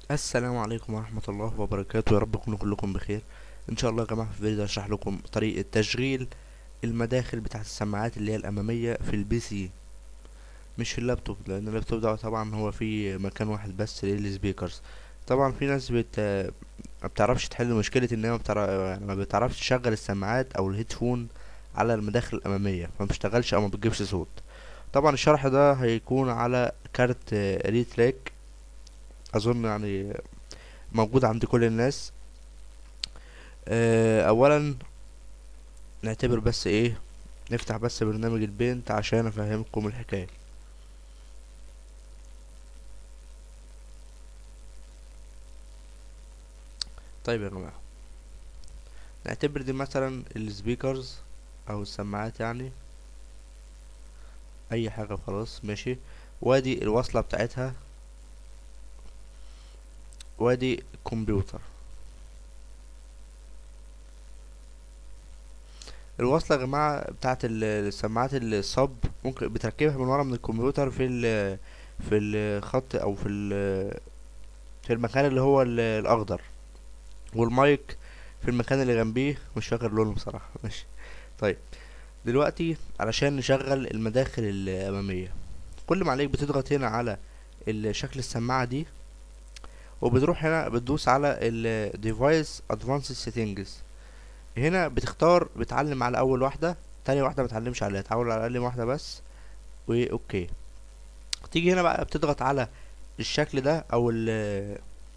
السلام عليكم ورحمة الله وبركاته يا رب تكونوا كلكم بخير ان شاء الله يا جماعة في الفيديو ده هشرح لكم طريقة تشغيل المداخل بتاعة السماعات اللي هي الأمامية في البي سي مش في اللابتوب لأن اللابتوب ده طبعا هو فيه مكان واحد بس للسبيكرز طبعا في ناس بت ما بتعرفش تحل مشكلة ان هي ما بتعرف... يعني ما بتعرفش تشغل السماعات او الهيدفون على المداخل الأمامية فما بتشتغلش او ما بتجيبش صوت طبعا الشرح ده هيكون على كارت ريتراك اظن يعني موجود عند كل الناس آه، اولا نعتبر بس ايه نفتح بس برنامج البينت عشان افهمكم الحكايه طيب يا جماعه نعتبر دي مثلا السبيكرز او السماعات يعني اي حاجه خلاص ماشي وادي الوصله بتاعتها وادي الكمبيوتر الوصلة يا جماعة بتاعت ال- السماعات الصب ممكن بتركبها من ورا من الكمبيوتر في ال في الخط او في ال في المكان اللي هو ال- الاخضر والمايك في المكان اللي جنبيه مش فاكر لونه بصراحة ماشي طيب دلوقتي علشان نشغل المداخل الامامية كل ما عليك بتضغط هنا على ال- شكل السماعة دي وبتروح هنا بتدوس على ال device advanced settings هنا بتختار بتعلم على اول واحدة تاني واحدة متعلمش عليها تعول على اقل واحدة بس واوكي تيجي هنا بقى بتضغط على الشكل ده او ال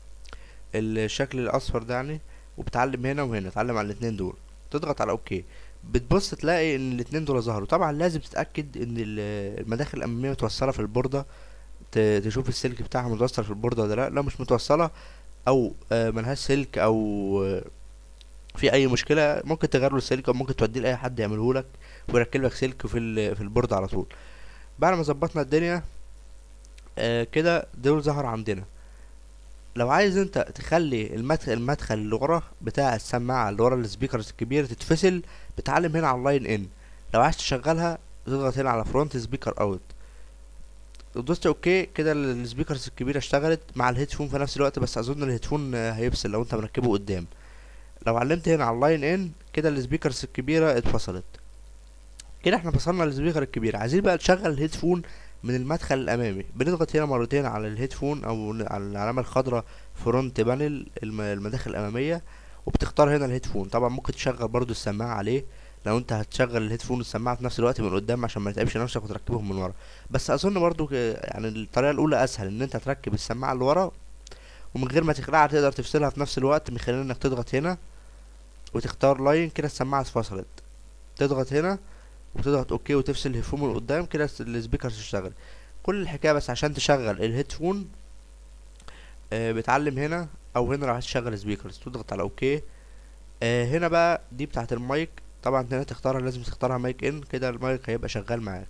الشكل الاصفر ده يعني وبتعلم هنا وهنا تعلم على الاتنين دول تضغط على اوكي بتبص تلاقي ان الاتنين دول ظهروا طبعا لازم تتاكد ان ال- المداخل الاماميه متوصله في البوردة ت- تشوف السلك بتاعها متوصل في البوردة ولا لا لو مش متوصلة او آه، ملهاش سلك او آه، في اي مشكلة ممكن تغير له السلك او ممكن توديه لاي حد يعمله لك ويركب لك سلك في ال- في البوردة على طول بعد ما ظبطنا الدنيا آه، كده دول ظهر عندنا لو عايز انت تخلي المدخل المدخل اللي ورا بتاع السماعة اللي ورا السبيكرز الكبير تتفصل بتعلم هنا على اللاين ان لو عايز تشغلها تضغط هنا على فرونت سبيكر اوت دوست اوكي كده ال- السبيكرز الكبيره اشتغلت مع الهيدفون في نفس الوقت بس اظن الهيدفون آه، هيفصل لو انت مركبه قدام لو علمت هنا على اللاين ان كده السبيكرز الكبيره اتفصلت كده احنا فصلنا السبيكر الكبير عايزين بقى نشغل الهيدفون من المدخل الامامي بنضغط هنا مرتين على الهيدفون او ن- على العلامه الخضراء فرونت بانل الم- المداخل الاماميه وبتختار هنا الهيدفون طبعا ممكن تشغل برضو السماعه عليه لو انت هتشغل الهيدفون والسماعه في نفس الوقت من قدام عشان ما تتعبش نفسك وتركبهم من ورا بس اظن برضو ك- يعني الطريقه الاولى اسهل ان انت تركب السماعه اللي ورا ومن غير ما تخلعها تقدر تفصلها في نفس الوقت من خلال انك تضغط هنا وتختار لاين كده السماعه اتفصلت تضغط هنا وتضغط اوكي وتفصل الهيدفون من قدام كده الس- السبيكر تشتغل كل الحكايه بس عشان تشغل الهيدفون آه بتعلم هنا او هنا لو عايز تشغل سبيكرز تضغط على اوكي آه هنا بقى دي بتاعه المايك طبعا هنا تختارها لازم تختارها مايك ان كده المايك هيبقى شغال معاك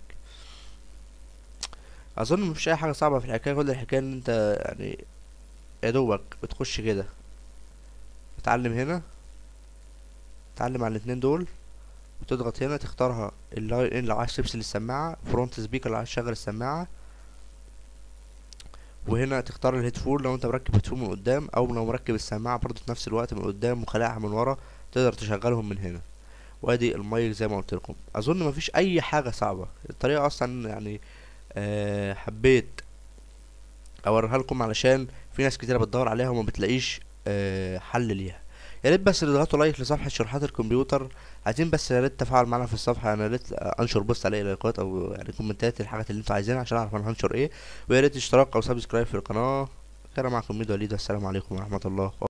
اظن مفيش اي حاجه صعبه في الحكايه كل الحكايه ان انت يعني يا دوبك بتخش كده تتعلم هنا تتعلم على الاتنين دول وتضغط هنا تختارها اللاين ان لو عايز تفصل السماعه فرونت سبيكر لو عايز تشغل السماعه وهنا تختار الهيدفون لو انت مركب هيدفون من قدام او لو مركب السماعه برضو في نفس الوقت من قدام وخلعها من ورا تقدر تشغلهم من هنا وادي المايك زي ما قلت لكم اظن مفيش اي حاجه صعبه الطريقه اصلا يعني أه حبيت اوريها لكم علشان في ناس كتيره بتدور عليها وما بتلاقيش أه حل ليها يا ريت بس تضغطوا لايك لصفحه شروحات الكمبيوتر عايزين بس يا ريت تفاعل معانا في الصفحه انا يا ريت انشر بوست عليه لايكات او يعني كومنتات الحاجات اللي انتوا عايزينها عشان اعرف انا هنشر ايه ويا ريت اشتراك او سبسكرايب في القناه كان معكم ميدو وليد والسلام عليكم ورحمه الله